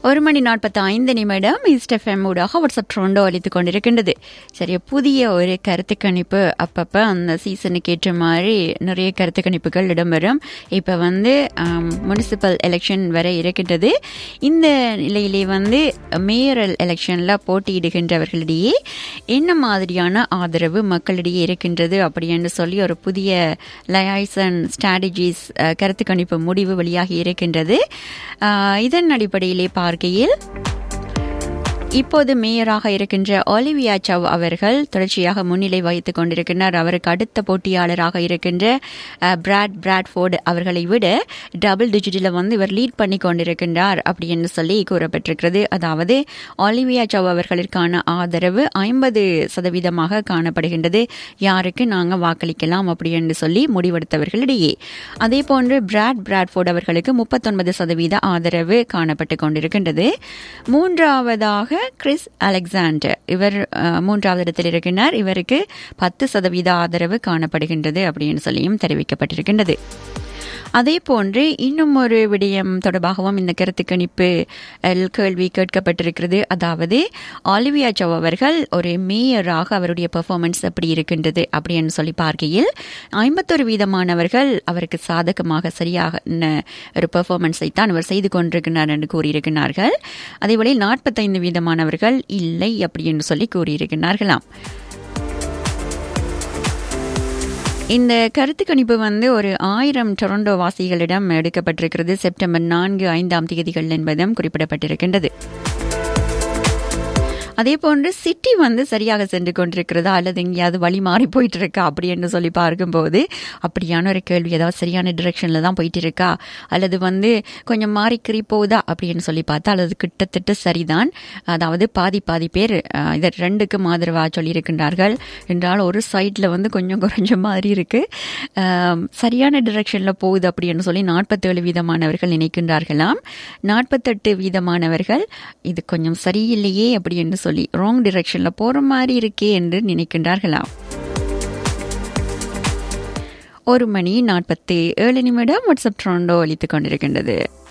ஒரு மணி நாற்பத்தி ஐந்து நிமிடம் ஈஸ்ட் எஃப்எம் ஊடாக வாட்ஸ்அப் ட்ரோண்டோ அளித்துக் கொண்டிருக்கின்றது சரி புதிய ஒரு கருத்து கணிப்பு அப்பப்போ அந்த சீசனுக்கு ஏற்ற மாதிரி நிறைய கருத்து கணிப்புகள் இடம்பெறும் இப்போ வந்து முனிசிபல் எலெக்ஷன் வர இருக்கின்றது இந்த நிலையிலே வந்து மேயரல் எலெக்ஷனில் போட்டியிடுகின்றவர்களிடையே என்ன மாதிரியான ஆதரவு மக்களிடையே இருக்கின்றது அப்படின்னு சொல்லி ஒரு புதிய லயாய்சன் ஸ்ட்ராட்டஜிஸ் கருத்து கணிப்பு முடிவு வெளியாகி இருக்கின்றது அஹ், இதன் அடிப்படையிலே பார்க்கையில் இப்போது மேயராக இருக்கின்ற ஒலிவியா சவ் அவர்கள் தொடர்ச்சியாக முன்னிலை வகித்துக் கொண்டிருக்கிறார் அவருக்கு அடுத்த போட்டியாளராக இருக்கின்ற அஹ், பிராட் பிராட்ஃபோர்டு அவர்களை விட டபுள் டிஜிட்டில் வந்து இவர் லீட் பண்ணி கொண்டிருக்கின்றார் அப்படின்னு சொல்லி கூறப்பட்டிருக்கிறது அதாவது ஒலிவியா சவ் அவர்களுக்கான ஆதரவு ஐம்பது சதவீதமாக காணப்படுகின்றது யாருக்கு நாங்கள் வாக்களிக்கலாம் அப்படின்னு சொல்லி முடிவெடுத்தவர்களிடையே அதே போன்று பிராட் பிராட்ஃபோர்டு அவர்களுக்கு முப்பத்தொன்பது சதவீத ஆதரவு காணப்பட்டு கொண்டிருக்கின்றது மூன்றாவதாக கிறிஸ் அலெக்சாண்டர் இவர் அஹ், மூன்றாவது இடத்தில் இருக்கிறார் இவருக்கு பத்து சதவீத ஆதரவு காணப்படுகின்றது அப்படின்னு சொல்லியும் தெரிவிக்கப்பட்டிருக்கின்றது அதே போன்று இன்னும் ஒரு விடயம் தொடர்பாகவும் இந்த கருத்து கணிப்பு அஹ், கேள்வி கேட்கப்பட்டிருக்கிறது அதாவது ஆலிவியா சவ் அவர்கள் ஒரு மேயராக அவருடைய பெர்ஃபார்மன்ஸ் எப்படி இருக்கின்றது அப்படின்னு சொல்லி பார்க்கையில் ஐம்பத்தொரு வீதமானவர்கள் அவருக்கு சாதகமாக சரியாக ந- ஒரு பெர்ஃபார்மன்ஸை தான் அவர் செய்து கொண்டிருக்கிறார் என்று கூறியிருக்கிறார்கள் அதேபோல நாற்பத்தைந்து வீதமானவர்கள் இல்லை அப்படின்னு சொல்லி கூறியிருக்கிறார்களாம் இந்த கருத்து கணிப்பு வந்து ஒரு ஆயிரம் டொரண்டோ வாசிகளிடம் எடுக்கப்பட்டிருக்கிறது செப்டம்பர் நான்கு ஐந்தாம் தேதிகள் என்பதும் குறிப்பிடப்பட்டிருக்கின்றது அதே போன்று சிட்டி வந்து சரியாக சென்று கொண்டிருக்கிறதா அல்லது எங்கேயாவது வழி மாறி போயிட்டு இருக்கா அப்படின்னு சொல்லி பார்க்கும்போது அப்படியான ஒரு கேள்வி ஏதாவது சரியான டிரெக்ஷன்ல தான் போயிட்டு இருக்கா அல்லது வந்து கொஞ்சம் மாறி கிரி போகுதா அப்படின்னு சொல்லி பார்த்தா அல்லது கிட்டத்தட்ட சரிதான் அதாவது பாதி பாதி பேர் அஹ், இதை ரெண்டுக்கும் ஆதரவாக சொல்லியிருக்கின்றார்கள் என்றால் ஒரு சைடில் வந்து கொஞ்சம் குறைஞ்ச மாதிரி இருக்கு அஹ், சரியான டிரெக்ஷன்ல போகுது அப்படின்னு சொல்லி நாற்பத்தேழு வீதமானவர்கள் நினைக்கின்றார்களாம் நாற்பத்தெட்டு வீதமானவர்கள் இது கொஞ்சம் சரியில்லையே அப்படின்னு சொல்லி ராங் டிரெக்ஷன்ல போற மாதிரி இருக்கே என்று நினைக்கின்றார்களாம் ஒரு மணி நாற்பத்தி ஏழு நிமிடம் வாட்ஸ்அப் ட்ரோண்டோ அளித்துக் கொண்டிருக்கின்றது